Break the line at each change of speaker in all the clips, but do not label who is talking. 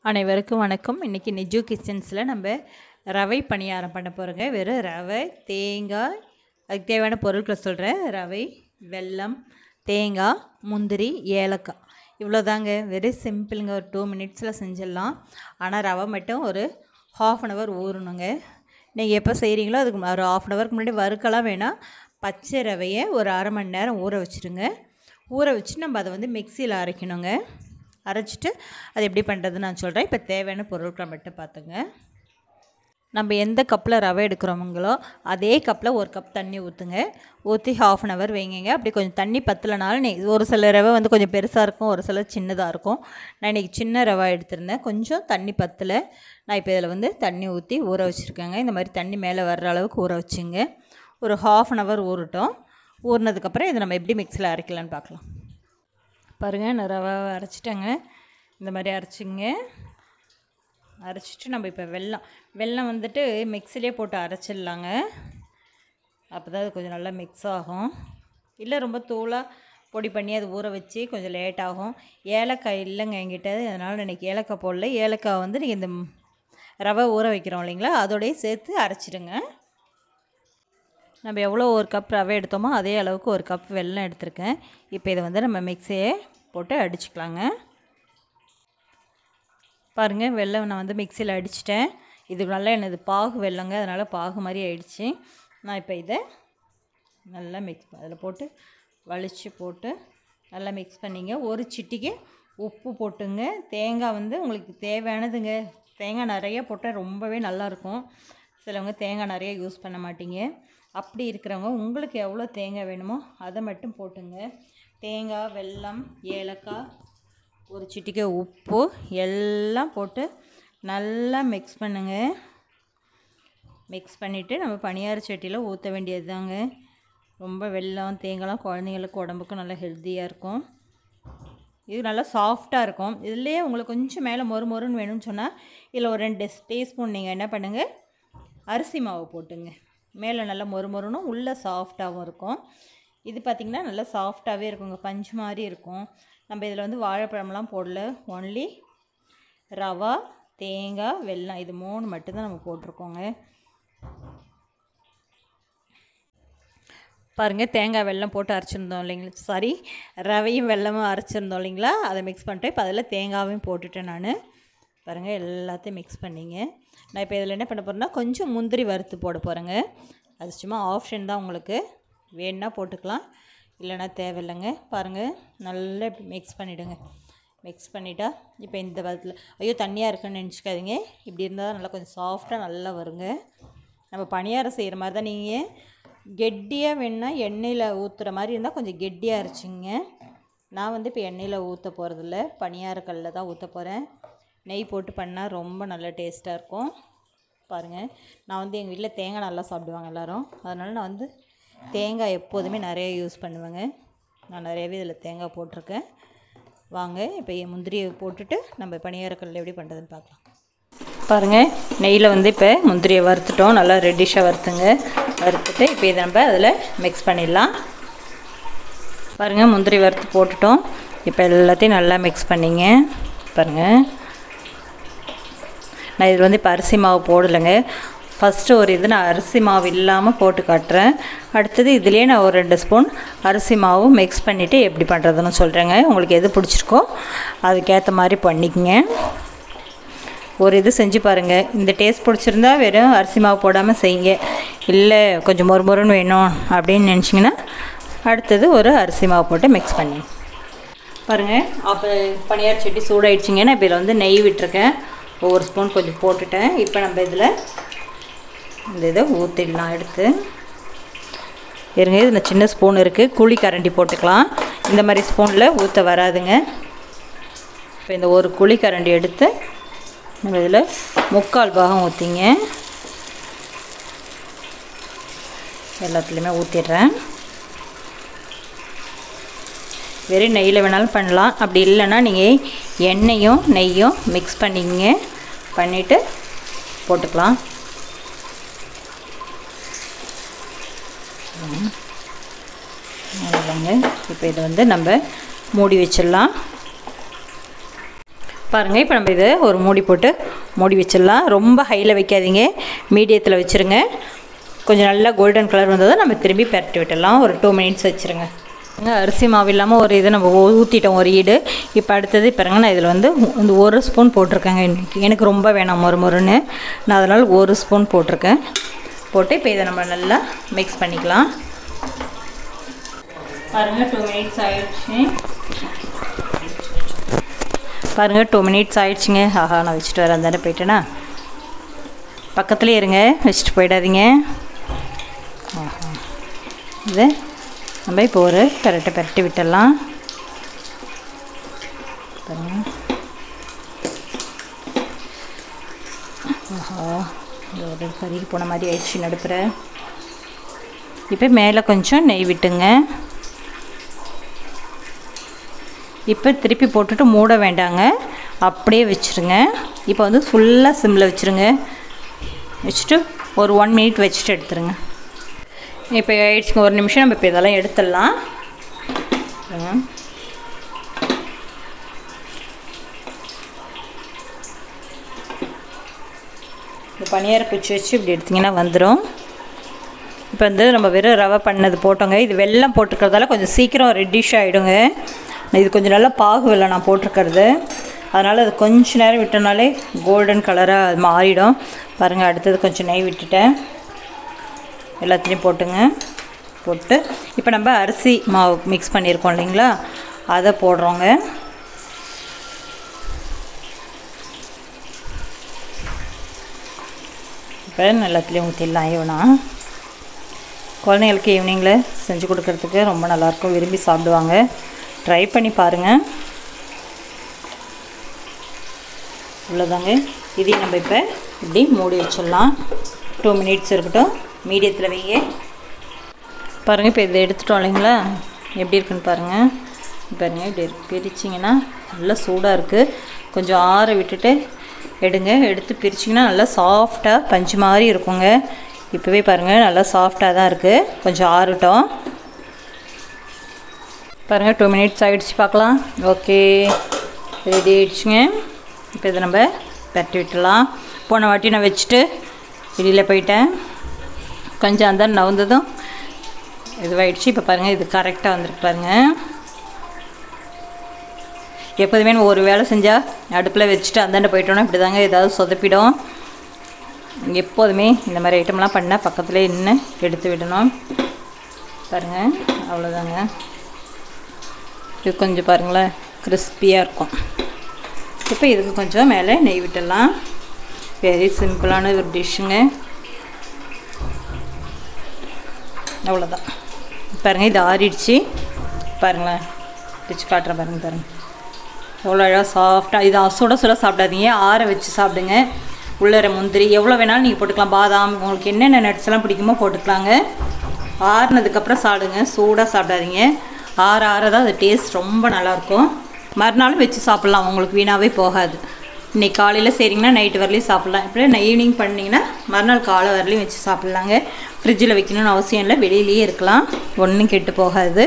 அனைவருக்கும் வணக்கம் இன்றைக்கி நிஜு கிச்சன்ஸில் நம்ம ரவை பணியாரம் பண்ண போகிறோங்க வெறும் ரவை தேங்காய் அதுக்கு தேவையான பொருட்களை சொல்கிறேன் ரவை வெல்லம் தேங்காய் முந்திரி ஏலக்காய் இவ்வளோதாங்க வெரி சிம்பிளுங்க ஒரு டூ மினிட்ஸில் செஞ்சிடலாம் ஆனால் ரவை மட்டும் ஒரு ஹாஃப் அன் ஹவர் ஊறணுங்க நீங்கள் எப்போ செய்கிறீங்களோ அதுக்கு ஒரு ஆஃப் அன் ஹவருக்கு முன்னாடி வறுக்கலாம் வேணாம் பச்சை ரவையை ஒரு அரை மணி நேரம் ஊற வச்சுருங்க ஊற வச்சு நம்ம அதை வந்து மிக்சியில் அரைக்கணுங்க அரைச்சிட்டு அது எப்படி பண்ணுறதுன்னு நான் சொல்கிறேன் இப்போ தேவையான பொருட்களை மட்டும் பார்த்துங்க நம்ம எந்த கப்பில் ரவை எடுக்கிறோமுங்களோ அதே கப்பில் ஒரு கப் தண்ணி ஊற்றுங்க ஊற்றி ஹாஃப் அன் ஹவர் வைங்க அப்படி கொஞ்சம் தண்ணி பத்தலைனாலும் நீ ஒரு சில ரவை வந்து கொஞ்சம் பெருசாக இருக்கும் ஒரு சில சின்னதாக இருக்கும் நான் இன்றைக்கி சின்ன ரவை எடுத்திருந்தேன் கொஞ்சம் தண்ணி பத்தலை நான் இப்போ இதில் வந்து தண்ணி ஊற்றி ஊற வச்சுருக்கேங்க இந்த மாதிரி தண்ணி மேலே வர்ற அளவுக்கு ஊற வச்சுங்க ஒரு ஹாஃப் அன் ஹவர் ஊறட்டும் ஊறினதுக்கப்புறம் இதை நம்ம எப்படி மிக்சியில் அரைக்கலான்னு பார்க்கலாம் பாருங்கள் நான் ரவை அரைச்சிட்டேங்க இந்த மாதிரி அரைச்சிங்க அரைச்சிட்டு நம்ம இப்போ வெல்லம் வெல்லம் வந்துட்டு மிக்சிலே போட்டு அரைச்சிடலாங்க அப்போ தான் அது கொஞ்சம் நல்லா மிக்ஸ் ஆகும் இல்லை ரொம்ப தூளாக பொடி பண்ணி அது ஊற வச்சு கொஞ்சம் லேட் ஆகும் ஏலக்காய் இல்லைங்க என்கிட்ட அதனால் நான் இன்றைக்கி ஏலக்காய் போடல ஏலக்காய் வந்து நீங்கள் இந்த ரவை ஊற வைக்கிறோம் இல்லைங்களா அதோடய சேர்த்து அரைச்சிடுங்க நம்ம எவ்வளோ ஒரு கப் ரவை எடுத்தோமோ அதே அளவுக்கு ஒரு கப் வெல்லம் எடுத்திருக்கேன் இப்போ இதை வந்து நம்ம மிக்சியே போட்டு அடிச்சுக்கலாங்க பாருங்கள் வெல்லம் நான் வந்து மிக்சியில் அடிச்சிட்டேன் இது நல்லா எனது பாகு வெல்லங்க அதனால் பாகு மாதிரி ஆயிடுச்சு நான் இப்போ இதை நல்லா மிக்ஸ் அதில் போட்டு வலிச்சு போட்டு நல்லா மிக்ஸ் பண்ணிங்க ஒரு சிட்டிக்கு உப்பு போட்டுங்க தேங்காய் வந்து உங்களுக்கு தேவையானதுங்க தேங்காய் நிறைய போட்டால் ரொம்பவே நல்லாயிருக்கும் சிலவங்க தேங்காய் நிறைய யூஸ் பண்ண மாட்டீங்க அப்படி இருக்கிறவங்க உங்களுக்கு எவ்வளோ தேங்காய் வேணுமோ அதை மட்டும் போட்டுங்க தேங்காய் வெல்லம் ஏலக்காய் ஒரு சிட்டிக்கை உப்பு எல்லாம் போட்டு நல்லா மிக்ஸ் பண்ணுங்க மிக்ஸ் பண்ணிவிட்டு நம்ம பனியார சட்டியில் ஊற்ற வேண்டியது தாங்க ரொம்ப வெல்லம் தேங்காய்லாம் குழந்தைங்களுக்கு உடம்புக்கு நல்லா ஹெல்த்தியாக இருக்கும் இது நல்லா சாஃப்டாக இருக்கும் இதுலேயே உங்களுக்கு கொஞ்சம் மேலே மொறு மொறுன்னு வேணும்னு சொன்னால் இதில் ஒரு ரெண்டு டீஸ்பூன் நீங்கள் என்ன பண்ணுங்கள் அரிசி மாவு போட்டுங்க மேலே நல்லா மொறு மொறுனும் உள்ளே சாஃப்டாகவும் இருக்கும் இது பார்த்திங்கன்னா நல்லா சாஃப்டாகவே இருக்குங்க பஞ்சு மாதிரி இருக்கும் நம்ம இதில் வந்து வாழைப்பழம்லாம் போடல ஒன்லி ரவா தேங்காய் வெல்லம் இது மூணு மட்டும்தான் நம்ம போட்டிருக்கோங்க பாருங்கள் தேங்காய் வெல்லம் போட்டு அரைச்சிருந்தோம் இல்லைங்களா சாரி ரவையும் வெல்லமும் அரைச்சிருந்தோம் இல்லைங்களா அதை மிக்ஸ் பண்ணிட்டு இப்போ அதில் தேங்காயும் போட்டுட்டேன் நான் பாருங்கள் எல்லாத்தையும் மிக்ஸ் பண்ணிங்க நான் இப்போ இதில் என்ன பண்ண போகிறேன்னா கொஞ்சம் முந்திரி வறுத்து போட போகிறேங்க அது சும்மா ஆப்ஷன் தான் உங்களுக்கு வேணுன்னா போட்டுக்கலாம் இல்லைன்னா தேவையில்லைங்க பாருங்கள் நல்லா மிக்ஸ் பண்ணிவிடுங்க மிக்ஸ் பண்ணிட்டா இப்போ இந்த பதத்தில் ஐயோ தண்ணியாக இருக்குன்னு நினச்சிக்காதீங்க இப்படி இருந்தால் நல்லா கொஞ்சம் சாஃப்டாக நல்லா வருங்க நம்ம பணியாரம் செய்கிற மாதிரி தான் நீங்கள் கெட்டியாக வேணுன்னா எண்ணெயில் ஊற்றுற மாதிரி இருந்தால் கொஞ்சம் கெட்டியாக அரைச்சிங்க நான் வந்து இப்போ எண்ணெயில் ஊற்ற போகிறதில்ல பணியாரக்கல்லில் தான் ஊற்ற போகிறேன் நெய் போட்டு பண்ணால் ரொம்ப நல்ல டேஸ்ட்டாக இருக்கும் பாருங்கள் நான் வந்து எங்கள் வீட்டில் தேங்காய் நல்லா சாப்பிடுவாங்க எல்லோரும் அதனால் நான் வந்து தேங்காய் எப்போதுமே நிறைய யூஸ் பண்ணுவேங்க நான் நிறையவே இதில் தேங்காய் போட்டிருக்கேன் வாங்க இப்போ என் முந்திரியை போட்டுட்டு நம்ம பணியாரக்கல்லில் எப்படி பண்ணுறதுன்னு பார்க்கலாம் பாருங்கள் நெய்யில் வந்து இப்போ முந்திரியை வறுத்துட்டோம் நல்லா ரெட்டிஷாக வறுத்துங்க வறுத்துட்டு இப்போ இதை நம்ம அதில் மிக்ஸ் பண்ணிடலாம் பாருங்கள் முந்திரி வறுத்து போட்டுட்டோம் இப்போ எல்லாத்தையும் நல்லா மிக்ஸ் பண்ணிங்க பாருங்கள் நான் இதில் வந்து இப்போ அரிசி மாவு போடலைங்க ஃபஸ்ட்டு ஒரு இது நான் அரிசி மாவு இல்லாமல் போட்டு காட்டுறேன் அடுத்தது இதுலேயே நான் ஒரு ரெண்டு ஸ்பூன் அரிசி மாவு மிக்ஸ் பண்ணிவிட்டு எப்படி பண்ணுறதுன்னு சொல்கிறேங்க உங்களுக்கு எது பிடிச்சிருக்கோ அதுக்கேற்ற மாதிரி பண்ணிக்கங்க ஒரு இது செஞ்சு பாருங்கள் இந்த டேஸ்ட் பிடிச்சிருந்தா வெறும் அரிசி மாவு போடாமல் செய்யுங்க இல்லை கொஞ்சம் மொறு மொறுன்னு வேணும் அப்படின்னு நினச்சிங்கன்னா அடுத்தது ஒரு அரிசி மாவு போட்டு மிக்ஸ் பண்ணி பாருங்கள் அப்போ பனியார் சட்டி சூடாயிடுச்சிங்க நான் இப்போ இதில் வந்து நெய் விட்டுருக்கேன் ஒவ்வொரு ஸ்பூன் கொஞ்சம் போட்டுட்டேன் இப்போ நம்ம இதில் இந்த இதை ஊற்றிடலாம் எடுத்து இருங்க இதில் சின்ன ஸ்பூன் இருக்குது குழி கரண்டி போட்டுக்கலாம் இந்த மாதிரி ஸ்பூனில் ஊற்ற வராதுங்க இப்போ இந்த ஒரு குழி கரண்டி எடுத்து நம்ம இதில் முக்கால் பாகம் ஊற்றிங்க எல்லாத்துலேயுமே ஊற்றிடுறேன் வெறும் நெய்யில் வேணாலும் பண்ணலாம் அப்படி இல்லைன்னா நீங்கள் எண்ணெயும் நெய்யும் மிக்ஸ் பண்ணிங்க பண்ணிவிட்டு போட்டுக்கலாம் அவ்வளோதாங்க இப்போ இதை வந்து நம்ம மூடி வச்சிடலாம் பாருங்கள் இப்போ நம்ம இதை ஒரு மூடி போட்டு மூடி வச்சிடலாம் ரொம்ப ஹையில் வைக்காதீங்க மீடியத்தில் வச்சுருங்க கொஞ்சம் நல்லா கோல்டன் கலர் வந்ததும் நம்ம திரும்பி பரட்டி விட்டுடலாம் ஒரு டூ மினிட்ஸ் வச்சுருங்க இங்க அரிசி மாவு இல்லாமல் ஒரு இது நம்ம ஊற்றிட்டோம் ஒரு ஈடு இப்போ அடுத்தது பாருங்க நான் இதில் வந்து இந்த ஒரு ஸ்பூன் போட்டிருக்கேங்க இன்னைக்கு எனக்கு ரொம்ப வேணாம் மொறு மொறுன்னு நான் அதனால் ஒரு ஸ்பூன் போட்டிருக்கேன் போட்டு இப்போ இதை நம்ம நல்லா மிக்ஸ் பண்ணிக்கலாம் பாருங்கள் டூ மினிட்ஸ் ஆயிடுச்சு பாருங்கள் டூ மினிட்ஸ் ஆயிடுச்சுங்க ஆஹா நான் வச்சுட்டு வரேன் தானே போயிட்டேனா பக்கத்துலேயே இருங்க வச்சுட்டு போயிடாதீங்க ஆஹா இது நம்ம இப்போ ஒரு பெரட்டை பெரட்டி விட்டுடலாம் பாருங்க ஆஹா இது ஒரு கருகி போன மாதிரி ஆயிடுச்சு நடுப்புற இப்போ மேலே கொஞ்சம் நெய் விட்டுங்க இப்போ திருப்பி போட்டுட்டு மூட வேண்டாங்க அப்படியே வச்சுருங்க இப்போ வந்து ஃபுல்லாக சிம்மில் வச்சுருங்க வச்சுட்டு ஒரு ஒன் மினிட் வச்சுட்டு எடுத்துருங்க இப்போ ஆயிடுச்சுங்க ஒரு நிமிஷம் நம்ம இப்போ இதெல்லாம் எடுத்துடலாம் பாருங்க. இந்த பனியார குச்சி வச்சு இப்படி எடுத்திங்கன்னா வந்துடும் இப்போ வந்து நம்ம வெறும் ரவை பண்ணது போட்டோங்க இது வெல்லம் போட்டிருக்கிறதால கொஞ்சம் சீக்கிரம் ரெட்டிஷ் ஆகிடுங்க இது கொஞ்சம் நல்லா பாகு வெல்லம் நான் போட்டிருக்கிறது அதனால் அது கொஞ்ச நேரம் விட்டனாலே கோல்டன் கலராக அது மாறிடும் பாருங்கள் அடுத்தது கொஞ்சம் நெய் விட்டுட்டேன் எல்லாத்துலேயும் போட்டுங்க போட்டு இப்போ நம்ம அரிசி மாவு மிக்ஸ் பண்ணியிருக்கோம் இல்லைங்களா அதை போடுறோங்க இப்போ எல்லாத்துலேயும் ஊற்றிடலாம் ஈவனா குழந்தைங்களுக்கு ஈவினிங்கில் செஞ்சு கொடுக்கறதுக்கு ரொம்ப நல்லாயிருக்கும் விரும்பி சாப்பிடுவாங்க ட்ரை பண்ணி பாருங்கள் இவ்வளோதாங்க இதையும் நம்ம இப்போ இப்படி மூடி வச்சிடலாம் டூ மினிட்ஸ் இருக்கட்டும் மீடியத்தில் வைங்க பாருங்கள் இப்போ இதை எடுத்துட்டோம் இல்லைங்களா எப்படி இருக்குன்னு பாருங்கள் பாருங்கள் இப்படி இருக்கு பிரிச்சிங்கன்னா நல்லா சூடாக இருக்குது கொஞ்சம் ஆற விட்டுட்டு எடுங்க எடுத்து பிரிச்சிங்கன்னா நல்லா சாஃப்டாக பஞ்சு மாதிரி இருக்குங்க இப்போவே பாருங்கள் நல்லா சாஃப்டாக தான் இருக்குது கொஞ்சம் ஆறட்டும் பாருங்கள் டூ மினிட்ஸ் ஆகிடுச்சு பார்க்கலாம் ஓகே ரெடி ஆயிடுச்சுங்க இப்போ இதை நம்ம பரட்டி விட்டுலாம் போன வாட்டி நான் வச்சுட்டு வெளியில் போயிட்டேன் கொஞ்சம் அந்த நவுந்ததும் இதுவாயிடுச்சு இப்போ பாருங்கள் இது கரெக்டாக வந்திருக்கு பாருங்கள் எப்போதுமே நம்ம ஒரு வேலை செஞ்சால் அடுப்பில் வச்சுட்டு அந்தாண்ட போயிட்டோன்னா இப்படி தாங்க ஏதாவது சொதப்பிடும் எப்போதுமே இந்த மாதிரி ஐட்டம்லாம் பண்ணால் பக்கத்துலேயே நின்று எடுத்து விடணும் பாருங்கள் அவ்வளோதாங்க இது கொஞ்சம் பாருங்களேன் கிறிஸ்பியாக இருக்கும் இப்போ இதுக்கு கொஞ்சம் மேலே நெய் விட்டுடலாம் வெரி சிம்பிளான ஒரு டிஷ்ஷுங்க அவ்வளோதான் பாருங்கள் இது ஆறிடுச்சு பாருங்களேன் பிச்சு காட்டுறேன் பாருங்கள் பாருங்கள் எவ்வளோ அழகாக சாஃப்டாக இது சுட சுட சாப்பிடாதீங்க ஆற வச்சு சாப்பிடுங்க உள்ளர முந்திரி எவ்வளோ வேணாலும் நீங்கள் போட்டுக்கலாம் பாதாம் உங்களுக்கு என்னென்ன நட்ஸ் எல்லாம் பிடிக்குமோ போட்டுக்கலாங்க ஆறுனதுக்கப்புறம் சாப்பிடுங்க சூடாக சாப்பிடாதீங்க ஆற ஆற தான் அது டேஸ்ட் ரொம்ப நல்லாயிருக்கும் மறுநாளும் வச்சு சாப்பிட்லாம் உங்களுக்கு வீணாகவே போகாது இன்றைக்கி காலையில் செய்கிறீங்கன்னா நைட்டு வரலையும் சாப்பிட்லாம் இப்படி நான் ஈவினிங் பண்ணிங்கன்னா மறுநாள் காலை வரலையும் வச்சு சாப்பிட்லாங்க ஃப்ரிட்ஜில் வைக்கணும்னு அவசியம் இல்லை வெளியிலேயே இருக்கலாம் ஒன்றும் கெட்டு போகாது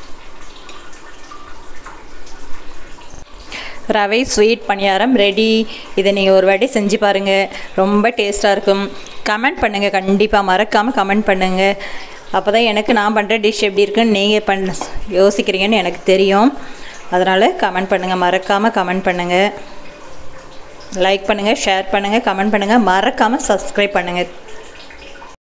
ரவை ஸ்வீட் பணியாரம் ரெடி இதை நீங்கள் ஒரு வாட்டி செஞ்சு பாருங்கள் ரொம்ப டேஸ்ட்டாக இருக்கும் கமெண்ட் பண்ணுங்கள் கண்டிப்பாக மறக்காமல் கமெண்ட் பண்ணுங்கள் அப்போ தான் எனக்கு நான் பண்ணுற டிஷ் எப்படி இருக்குன்னு நீங்கள் பண்ண யோசிக்கிறீங்கன்னு எனக்கு தெரியும் அதனால் கமெண்ட் பண்ணுங்கள் மறக்காமல் கமெண்ட் பண்ணுங்கள் லைக் பண்ணுங்கள் ஷேர் பண்ணுங்கள் கமெண்ட் பண்ணுங்கள் மறக்காமல் சப்ஸ்கிரைப் பண்ணுங்கள்